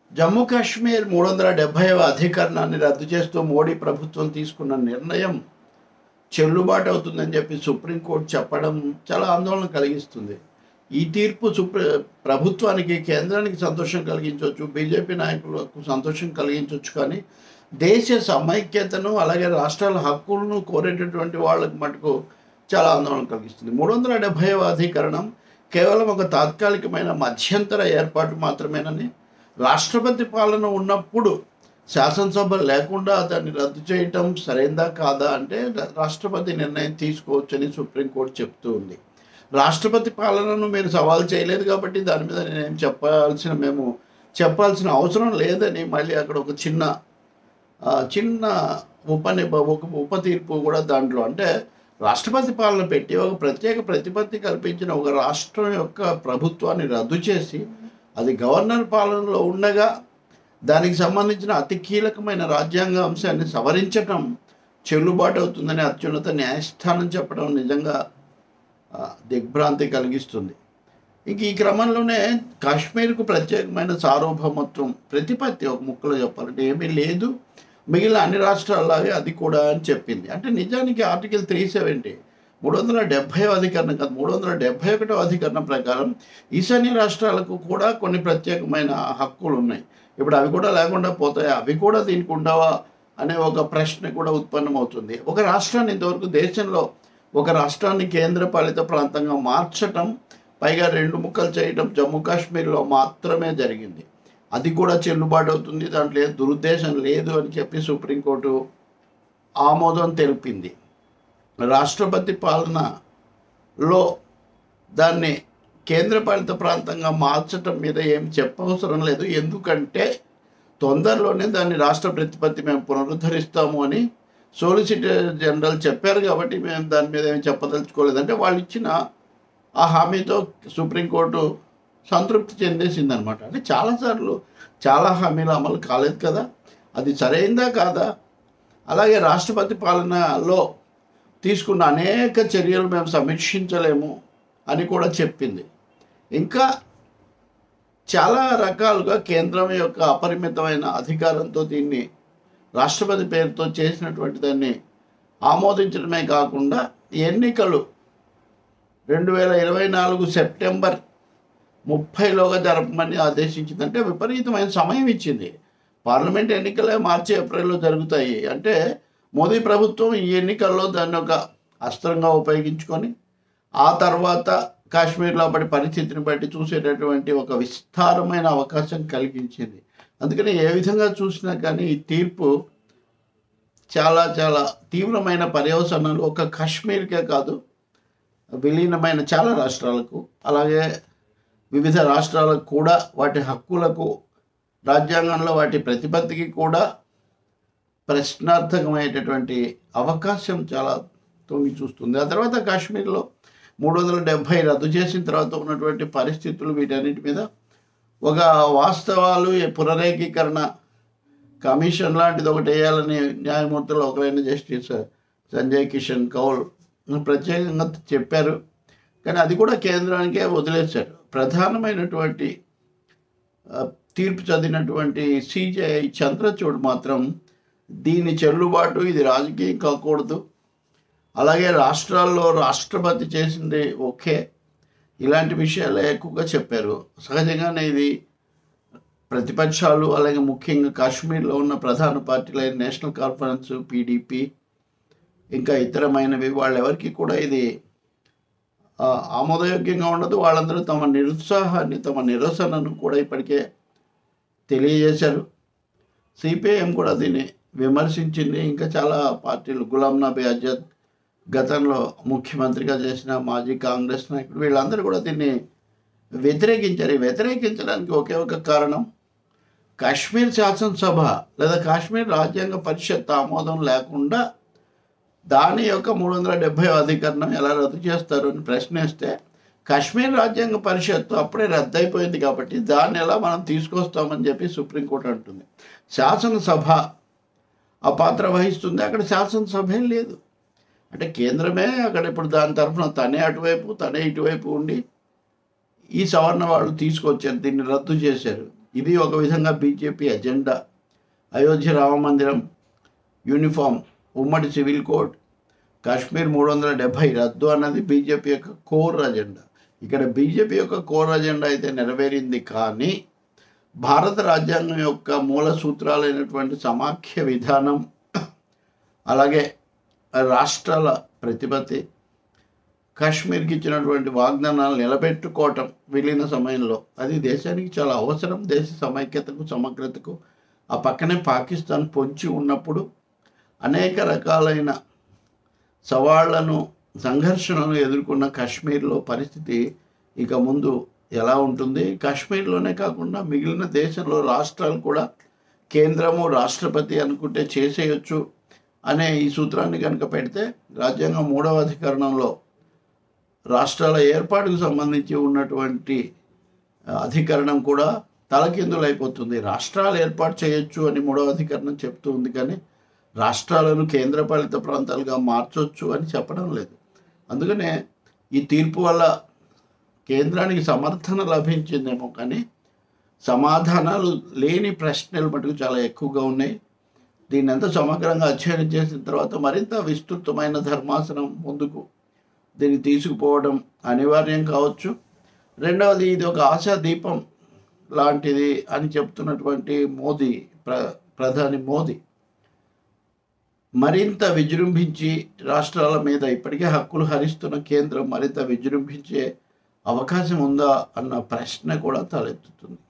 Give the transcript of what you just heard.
జమ్మూ కాశ్మీర్ మూడు వందల డెబ్భైవ అధికరణాన్ని రద్దు చేస్తూ మోడీ ప్రభుత్వం తీసుకున్న నిర్ణయం చెల్లుబాటు అవుతుందని చెప్పి సుప్రీంకోర్టు చెప్పడం చాలా ఆందోళన కలిగిస్తుంది ఈ తీర్పు సుప్రీ ప్రభుత్వానికి కేంద్రానికి సంతోషం కలిగించవచ్చు బీజేపీ నాయకులకు సంతోషం కలిగించవచ్చు కానీ దేశ సమైక్యతను అలాగే రాష్ట్రాల హక్కులను కోరేటటువంటి వాళ్ళకి మటుకు చాలా ఆందోళన కలిగిస్తుంది మూడు వందల డెబ్భైవ అధికరణం కేవలం ఒక తాత్కాలికమైన మధ్యంతర ఏర్పాటు మాత్రమేనని రాష్ట్రపతి పాలన ఉన్నప్పుడు శాసనసభ లేకుండా దాన్ని రద్దు చేయటం సరైందా కాదా అంటే రా- రాష్ట్రపతి నిర్ణయం తీసుకోవచ్చని సుప్రీంకోర్టు చెప్తూ ఉంది రాష్ట్రపతి పాలనను మీరు సవాల్ చేయలేదు కాబట్టి దాని మీద నేనేం చెప్పాల్సిన మేము చెప్పాల్సిన అవసరం లేదని మళ్ళీ అక్కడ ఒక చిన్న ఆ, చిన్న ఉపనిబ ఒక ఉప తీర్పు కూడా దాంట్లో అంటే రాష్ట్రపతి పాలన పెట్టి ఒక ప్రత్యేక ప్రతిపత్తి కల్పించిన ఒక రాష్ట్రం యొక్క ప్రభుత్వాన్ని రద్దు చేసి అది గవర్నర్ పాలనలో ఉండగా దానికి సంబంధించిన అతి కీలకమైన రాజ్యాంగ అంశాన్ని సవరించటం చెల్లుబాటు అవుతుందని అత్యున్నత న్యాయస్థానం చెప్పడం నిజంగా ఆ, దిగ్భ్రాంతి కలిగిస్తుంది ఇంక ఈ క్రమంలోనే కాశ్మీర్కు ప్రత్యేకమైన సార్వభౌమత్వం ప్రతిపత్తి ఒక ముక్కలో చెప్పాలంటే ఏమీ లేదు మిగిలిన అన్ని రాష్ట్రాల్లాగే అది కూడా అని చెప్పింది అంటే నిజానికి ఆర్టికల్ త్రీ సెవెంటీ మూడు వందల డెబ్భై అధికరణం కాదు మూడు వందల డెబ్భై ఒకటో అధికరణం ప్రకారం ఈశాన్య రాష్ట్రాలకు కూడా కొన్ని ప్రత్యేకమైన హక్కులు ఉన్నాయి ఇప్పుడు అవి కూడా లేకుండా పోతాయి అవి కూడా దీనికి ఉండవా అనే ఒక ప్రశ్న కూడా ఉత్పన్నమవుతుంది ఒక రాష్ట్రాన్ని ఇంతవరకు దేశంలో ఒక రాష్ట్రాన్ని కేంద్రపాలిత ప్రాంతంగా మార్చటం పైగా రెండు ముక్కలు చేయటం జమ్మూ కాశ్మీర్లో మాత్రమే జరిగింది అది కూడా చెల్లుబాటు అవుతుంది దాంట్లో ఏ దురుద్దేశం లేదు అని చెప్పి సుప్రీంకోర్టు ఆమోదం తెలిపింది రాష్ట్రపతి పాలనలో దాన్ని కేంద్రపాలిత ప్రాంతంగా మార్చటం మీద ఏం చెప్పవసరం లేదు ఎందుకంటే తొందరలోనే దాన్ని రాష్ట్ర ప్రతిపత్తి మేము పునరుద్ధరిస్తాము అని సోలిసిటర్ జనరల్ చెప్పారు కాబట్టి మేము దాని మీద ఏం చెప్పదలుచుకోలేదు అంటే వాళ్ళు ఇచ్చిన ఆ హామీతో సుప్రీంకోర్టు సంతృప్తి చెందేసింది అనమాట అంటే చాలాసార్లు చాలా హామీలు అమలు కాలేదు కదా అది సరైందా కాదా అలాగే రాష్ట్రపతి పాలనలో తీసుకున్న అనేక చర్యలు మేము సమీక్షించలేము అని కూడా చెప్పింది ఇంకా చాలా రకాలుగా కేంద్రం యొక్క అపరిమితమైన అధికారంతో దీన్ని రాష్ట్రపతి పేరుతో చేసినటువంటి దాన్ని ఆమోదించడమే కాకుండా ఎన్నికలు రెండు వేల ఇరవై నాలుగు సెప్టెంబర్ ముప్పైలోగా జరపమని ఆదేశించిందంటే విపరీతమైన సమయం ఇచ్చింది పార్లమెంట్ ఎన్నికలే మార్చి ఏప్రిల్లో జరుగుతాయి అంటే మోదీ ప్రభుత్వం ఈ ఎన్నికల్లో దాన్ని ఒక అస్త్రంగా ఉపయోగించుకొని ఆ తర్వాత కాశ్మీర్లో అప్పటి పరిస్థితిని బట్టి చూసేటటువంటి ఒక విస్తారమైన అవకాశం కలిగించింది అందుకని ఏ విధంగా చూసినా కానీ ఈ తీర్పు చాలా చాలా తీవ్రమైన పర్యవసనాలు ఒక కాశ్మీర్కే కాదు విలీనమైన చాలా రాష్ట్రాలకు అలాగే వివిధ రాష్ట్రాలకు కూడా వాటి హక్కులకు రాజ్యాంగంలో వాటి ప్రతిపత్తికి కూడా ప్రశ్నార్థకమైనటువంటి అవకాశం చాలా తొంగి చూస్తుంది ఆ తర్వాత కాశ్మీర్లో మూడు వందల డెబ్భై రద్దు చేసిన తర్వాత ఉన్నటువంటి పరిస్థితులు వీటన్నిటి మీద ఒక వాస్తవాలు ఈ పునరేకీకరణ కమిషన్ లాంటిది ఒకటి వేయాలని న్యాయమూర్తులు ఒకరైన జస్టిస్ సంజయ్ కిషన్ కౌల్ ప్రత్యేకంగా చెప్పారు కానీ అది కూడా కేంద్రానికే వదిలేశారు ప్రధానమైనటువంటి ఆ, తీర్పు చదివినటువంటి సిజేఐ చంద్రచూడ్ మాత్రం దీని చెల్లుబాటు ఇది రాజకీయం కాకూడదు అలాగే రాష్ట్రాల్లో రాష్ట్రపతి చేసింది ఓకే ఇలాంటి విషయాలే ఎక్కువగా చెప్పారు సహజంగానే ఇది ప్రతిపక్షాలు అలాగే ముఖ్యంగా కాశ్మీర్లో ఉన్న ప్రధాన పార్టీలైన నేషనల్ కాన్ఫరెన్స్ పీడీపీ ఇంకా ఇతరమైనవి వాళ్ళెవరికి కూడా ఇది ఆ, ఆమోదయోగ్యంగా ఉండదు వాళ్ళందరూ తమ నిరుత్సాహాన్ని తమ నిరసనను కూడా ఇప్పటికే తెలియజేశారు సిపిఐఎం కూడా దీన్ని విమర్శించింది ఇంకా చాలా పార్టీలు గులాం నబీ ఆజాద్ గతంలో ముఖ్యమంత్రిగా చేసిన మాజీ కాంగ్రెస్ నాయకుడు వీళ్ళందరూ కూడా దీన్ని వ్యతిరేకించారు ఈ వ్యతిరేకించడానికి ఒకే ఒక కారణం కాశ్మీర్ శాసనసభ లేదా కాశ్మీర్ రాజ్యాంగ పరిషత్ ఆమోదం లేకుండా దాని యొక్క మూడు వందల డెబ్భై అధికరణం ఎలా రద్దు చేస్తారు అని ప్రశ్నిస్తే కాశ్మీర్ రాజ్యాంగ పరిషత్తు అప్పుడే రద్దయిపోయింది కాబట్టి దాన్ని ఎలా మనం తీసుకొస్తామని చెప్పి సుప్రీంకోర్టు అంటుంది శాసనసభ ఆ పాత్ర వహిస్తుంది అక్కడ శాసనసభే లేదు అంటే కేంద్రమే అక్కడ ఇప్పుడు దాని తరఫున తనే అటువైపు తనే ఇటువైపు ఉండి ఈ సవరణ వాళ్ళు తీసుకొచ్చారు దీన్ని రద్దు చేశారు ఇది ఒక విధంగా బీజేపీ ఎజెండా అయోధ్య రామ మందిరం యూనిఫామ్ ఉమ్మడి సివిల్ కోడ్ కాశ్మీర్ మూడు వందల డెబ్భై రద్దు అన్నది బీజేపీ యొక్క కోర్ అజెండా ఇక్కడ బీజేపీ యొక్క కోర్ అజెండా అయితే నెరవేరింది కానీ భారత రాజ్యాంగం యొక్క మూల సూత్రాలైనటువంటి సమాఖ్య విధానం అలాగే రాష్ట్రాల ప్రతిపత్తి కాశ్మీర్కి ఇచ్చినటువంటి వాగ్దానాలు నిలబెట్టుకోవటం విలీన సమయంలో అది దేశానికి చాలా అవసరం దేశ సమైక్యతకు సమగ్రతకు ఆ పక్కనే పాకిస్తాన్ పొంచి ఉన్నప్పుడు అనేక రకాలైన సవాళ్లను సంఘర్షణను ఎదుర్కొన్న కాశ్మీర్లో పరిస్థితి ఇక ముందు ఎలా ఉంటుంది కాశ్మీర్లోనే కాకుండా మిగిలిన దేశంలో రాష్ట్రాలు కూడా కేంద్రము రాష్ట్రపతి అనుకుంటే చేసేయచ్చు అనే ఈ సూత్రాన్ని కనుక పెడితే రాజ్యాంగం మూడవ అధికరణంలో రాష్ట్రాల ఏర్పాటుకు సంబంధించి ఉన్నటువంటి ఆ, అధికరణం కూడా తలకిందులైపోతుంది రాష్ట్రాలు ఏర్పాటు చేయొచ్చు అని మూడవ అధికరణం చెప్తూ ఉంది కానీ రాష్ట్రాలను కేంద్రపాలిత ప్రాంతాలుగా మార్చొచ్చు అని చెప్పడం లేదు అందుకనే ఈ తీర్పు వల్ల కేంద్రానికి సమర్థన లభించిందేమో కానీ సమాధానాలు లేని ప్రశ్నలు మటుకు చాలా ఎక్కువగా ఉన్నాయి దీన్ని ఎంత సమగ్రంగా అధ్యయనం చేసిన తర్వాత మరింత విస్తృతమైన ధర్మాసనం ముందుకు దీన్ని తీసుకుపోవడం అనివార్యం కావచ్చు రెండవది ఇది ఒక ఆశా దీపం లాంటిది అని చెప్తున్నటువంటి మోదీ ప్ర ప్రధాని మోదీ మరింత విజృంభించి రాష్ట్రాల మీద ఇప్పటికే హక్కులు హరిస్తున్న కేంద్రం మరింత విజృంభించే అవకాశం ఉందా అన్న ప్రశ్న కూడా తలెత్తుతుంది